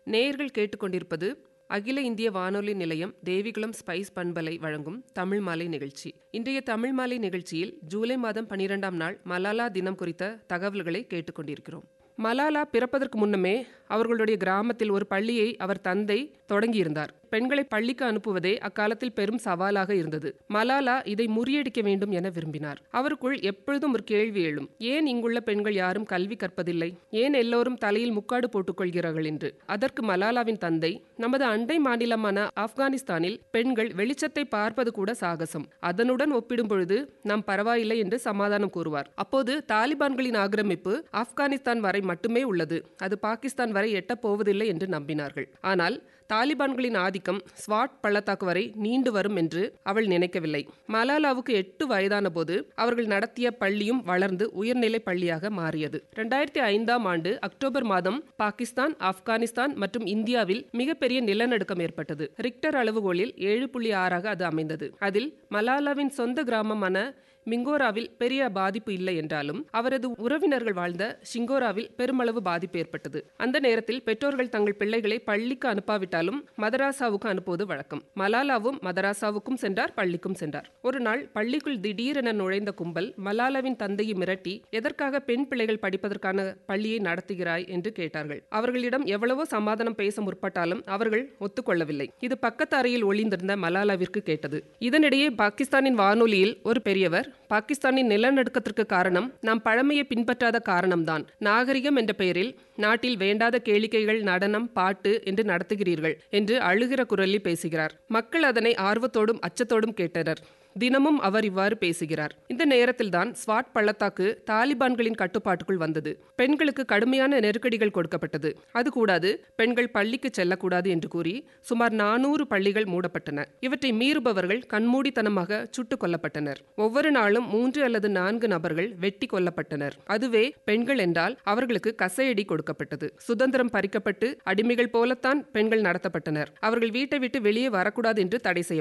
நேயர்கள் கேட்டுக்கொண்டிருப்பது அகில இந்திய வானொலி நிலையம் தேவிகுளம் ஸ்பைஸ் பண்பலை வழங்கும் தமிழ் மாலை நிகழ்ச்சி இன்றைய தமிழ் மாலை நிகழ்ச்சியில் ஜூலை மாதம் பனிரெண்டாம் நாள் மலாலா தினம் குறித்த தகவல்களை கேட்டுக்கொண்டிருக்கிறோம் மலாலா பிறப்பதற்கு முன்னமே அவர்களுடைய கிராமத்தில் ஒரு பள்ளியை அவர் தந்தை தொடங்கியிருந்தார் பெண்களை பள்ளிக்கு அனுப்புவதே அக்காலத்தில் பெரும் சவாலாக இருந்தது மலாலா இதை முறியடிக்க வேண்டும் என விரும்பினார் அவருக்குள் எப்பொழுதும் ஒரு கேள்வி எழும் ஏன் இங்குள்ள பெண்கள் யாரும் கல்வி கற்பதில்லை ஏன் எல்லோரும் தலையில் முக்காடு போட்டுக்கொள்கிறார்கள் என்று அதற்கு மலாலாவின் தந்தை நமது அண்டை மாநிலமான ஆப்கானிஸ்தானில் பெண்கள் வெளிச்சத்தை பார்ப்பது கூட சாகசம் அதனுடன் ஒப்பிடும் பொழுது நாம் பரவாயில்லை என்று சமாதானம் கூறுவார் அப்போது தாலிபான்களின் ஆக்கிரமிப்பு ஆப்கானிஸ்தான் வரை மட்டுமே உள்ளது அது பாகிஸ்தான் வரை எட்டப் போவதில்லை என்று நம்பினார்கள் ஆனால் தாலிபான்களின் ஆதிக்கம் ஸ்வாட் பள்ளத்தாக்கு வரை நீண்டு வரும் என்று அவள் நினைக்கவில்லை மலாலாவுக்கு எட்டு வயதான போது அவர்கள் நடத்திய பள்ளியும் வளர்ந்து உயர்நிலை பள்ளியாக மாறியது இரண்டாயிரத்தி ஐந்தாம் ஆண்டு அக்டோபர் மாதம் பாகிஸ்தான் ஆப்கானிஸ்தான் மற்றும் இந்தியாவில் மிகப்பெரிய நிலநடுக்கம் ஏற்பட்டது ரிக்டர் அளவுகோலில் ஏழு புள்ளி ஆறாக அது அமைந்தது அதில் மலாலாவின் சொந்த கிராமமான மிங்கோராவில் பெரிய பாதிப்பு இல்லை என்றாலும் அவரது உறவினர்கள் வாழ்ந்த ஷிங்கோராவில் பெருமளவு பாதிப்பு ஏற்பட்டது அந்த நேரத்தில் பெற்றோர்கள் தங்கள் பிள்ளைகளை பள்ளிக்கு அனுப்பாவிட்டாலும் மதராசாவுக்கு அனுப்புவது வழக்கம் மலாலாவும் மதராசாவுக்கும் சென்றார் பள்ளிக்கும் சென்றார் ஒரு நாள் பள்ளிக்குள் திடீரென நுழைந்த கும்பல் மலாலாவின் தந்தையை மிரட்டி எதற்காக பெண் பிள்ளைகள் படிப்பதற்கான பள்ளியை நடத்துகிறாய் என்று கேட்டார்கள் அவர்களிடம் எவ்வளவோ சமாதானம் பேச முற்பட்டாலும் அவர்கள் ஒத்துக்கொள்ளவில்லை இது பக்கத்து அறையில் ஒளிந்திருந்த மலாலாவிற்கு கேட்டது இதனிடையே பாகிஸ்தானின் வானொலியில் ஒரு பெரியவர் பாகிஸ்தானின் நிலநடுக்கத்திற்கு காரணம் நாம் பழமையை பின்பற்றாத காரணம்தான் நாகரிகம் என்ற பெயரில் நாட்டில் வேண்டாத கேளிக்கைகள் நடனம் பாட்டு என்று நடத்துகிறீர்கள் என்று அழுகிற குரலில் பேசுகிறார் மக்கள் அதனை ஆர்வத்தோடும் அச்சத்தோடும் கேட்டனர் தினமும் அவர் இவ்வாறு பேசுகிறார் இந்த நேரத்தில்தான் ஸ்வாட் பள்ளத்தாக்கு தாலிபான்களின் கட்டுப்பாட்டுக்குள் வந்தது பெண்களுக்கு கடுமையான நெருக்கடிகள் கொடுக்கப்பட்டது அது கூடாது பெண்கள் பள்ளிக்கு செல்லக்கூடாது என்று கூறி சுமார் நானூறு பள்ளிகள் மூடப்பட்டன இவற்றை மீறுபவர்கள் கண்மூடித்தனமாக சுட்டுக் கொல்லப்பட்டனர் ஒவ்வொரு நாளும் மூன்று அல்லது நான்கு நபர்கள் வெட்டி கொல்லப்பட்டனர் அதுவே பெண்கள் என்றால் அவர்களுக்கு கசையடி கொடுக்கப்பட்டது சுதந்திரம் பறிக்கப்பட்டு அடிமைகள் போலத்தான் பெண்கள் நடத்தப்பட்டனர் அவர்கள் வீட்டை விட்டு வெளியே வரக்கூடாது என்று தடை செய்ய